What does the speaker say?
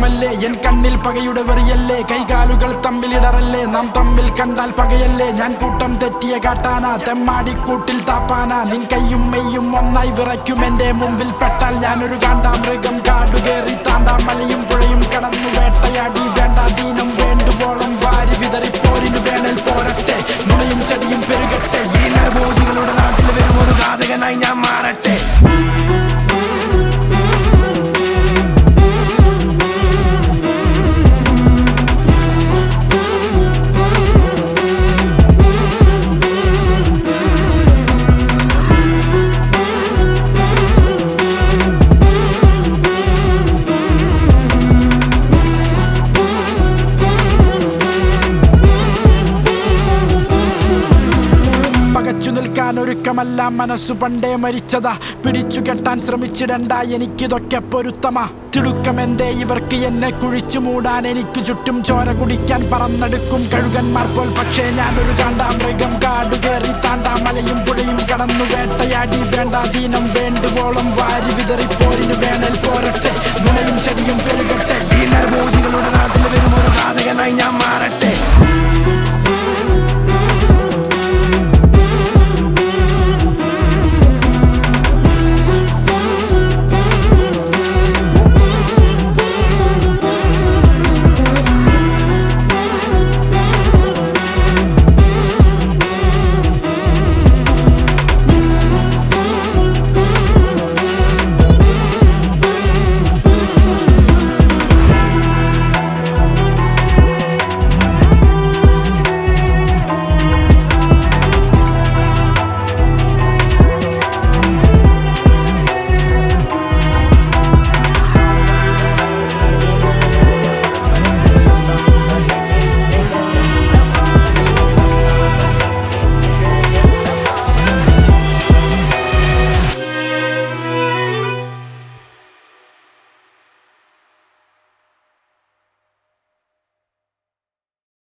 ദൈവമല്ലേ N കണ്ണിൽ പകയുടെ വെറിയല്ലേ കൈകാലുകൾ തമ്മിലിടറല്ലേ നാം തമ്മിൽ കണ്ടാൽ പകയല്ലേ ഞാൻ കൂട്ടം തെറ്റിയ കാട്ടാന തെമ്മാടിക്കൂട്ടിൽ താപ്പാന നിൻ കയ്യും മെയ്യും ഒന്നായി വിറയ്ക്കും എന്റെ മുമ്പിൽ പെട്ടാൽ ഞാനൊരു കാണ്ടാം മൃഗം കാടുകേറി താണ്ടാം മലയും പുഴയും കടന്നു വേട്ടയാടി വേണ്ട ദീനം വേണ്ടുവോളം വാരി വിതറി പോരിന് വേണൽ പോരട്ടെ നുണയും ചതിയും പെരുകട്ടെ ഈ നരഭോജികളുടെ നാട്ടിൽ വരും ഒരു ഘാതകനായി ഞാൻ മാറട്ടെ പകച്ചു നിൽക്കാൻ ഒരുക്കമല്ല മനസ്സു പണ്ടേ മരിച്ചതാ പിടിച്ചു കെട്ടാൻ ശ്രമിച്ചിടണ്ട എനിക്കിതൊക്കെ പൊരുത്തമാ തിടുക്കമെന്തേ ഇവർക്ക് എന്നെ കുഴിച്ചു മൂടാൻ എനിക്ക് ചുറ്റും ചോര കുടിക്കാൻ പറന്നെടുക്കും കഴുകന്മാർ പോൽ പക്ഷേ ഞാനൊരു കാണ്ടാം മൃഗം കാടു കയറി താണ്ടാം മലയും പുഴയും കടന്നു വേട്ടയാടി വേണ്ട ദീനം വേണ്ടുവോളം വാരി വിതറി പോരിന് വേണൽ പോരട്ടെ നുണയും ചതിയും പെരുകട്ടെ ഈ നരഭോജികളുടെ നാട്ടിൽ വരും ഒരു ഘാതകനായി ഞാൻ മാറട്ടെ